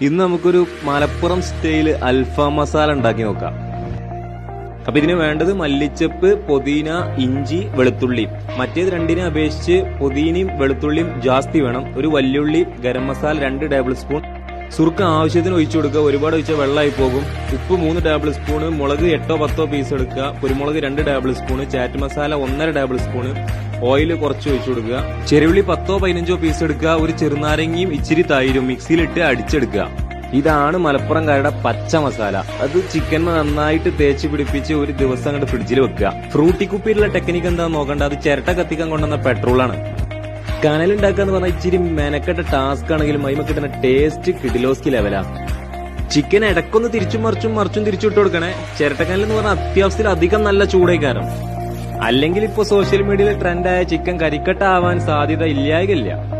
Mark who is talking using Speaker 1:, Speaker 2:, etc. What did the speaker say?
Speaker 1: ഇന്ന് നമുക്കൊരു മലപ്പുറം സ്റ്റൈല് അൽഫാം മസാല ഉണ്ടാക്കി നോക്കാം അപ്പൊ ഇതിന് വേണ്ടത് മല്ലിച്ചപ്പ് പൊതീന ഇഞ്ചി വെളുത്തുള്ളി മറ്റേത് രണ്ടിനെ അപേക്ഷിച്ച് പൊതീനയും വെളുത്തുള്ളിയും ജാസ്തി വേണം ഒരു വല്യുള്ളി ഗരം മസാല രണ്ട് ടേബിൾ സ്പൂൺ സുറുക്ക് ആവശ്യത്തിന് ഒഴിച്ചു കൊടുക്കുക ഒരുപാട് ഒഴിച്ചാൽ വെള്ളമായി പോകും ഉപ്പ് മൂന്ന് ടേബിൾ സ്പൂണ് മുളക് എട്ടോ പത്തോ പീസ് എടുക്കുക കുരുമുളക് രണ്ട് ടേബിൾ സ്പൂണ് ചാറ്റ് മസാല ഒന്നര ടേബിൾ സ്പൂണ് ഓയിൽ കുറച്ച് ഒഴിച്ചു കൊടുക്കുക ചെറുവിളി പത്തോ പതിനഞ്ചോ പീസ് എടുക്കുക ഒരു ചെറുനാരങ്ങയും ഇച്ചിരി തൈരും മിക്സിയിലിട്ട് അടിച്ചെടുക്കുക ഇതാണ് മലപ്പുറംകാരുടെ പച്ച മസാല അത് ചിക്കൻ നന്നായിട്ട് തേച്ച് പിടിപ്പിച്ച് ഒരു ദിവസം അങ്ങോട്ട് ഫ്രിഡ്ജിൽ വെക്കുക ഫ്രൂട്ടി കുപ്പിയിലുള്ള ടെക്നിക്ക് എന്താന്ന് നോക്കണ്ട അത് ചിരട്ട കത്തിക്കാൻ കൊണ്ടുവന്ന പെട്രോളാണ് കനലുണ്ടാക്കുക എന്ന് പറഞ്ഞാൽ ഇച്ചിരി മെനക്കെട്ട ടാസ്ക് ആണെങ്കിലും അതിമ കിട്ടുന്ന ടേസ്റ്റ് കിഡിലോസ്കി ലെവലാ ചിക്കൻ ഇടക്കൊന്ന് തിരിച്ചും മറിച്ചും മറിച്ചും തിരിച്ചിട്ട് കൊടുക്കണേ ചിരട്ടക്കനൽ എന്ന് പറഞ്ഞാൽ അത്യാവശ്യത്തിൽ അധികം നല്ല ചൂടേക്കാരം അല്ലെങ്കിൽ ഇപ്പൊ സോഷ്യൽ മീഡിയയിൽ ട്രെൻഡായ ചിക്കൻ കരിക്കട്ട ആവാൻ സാധ്യത ഇല്ലായകില്ല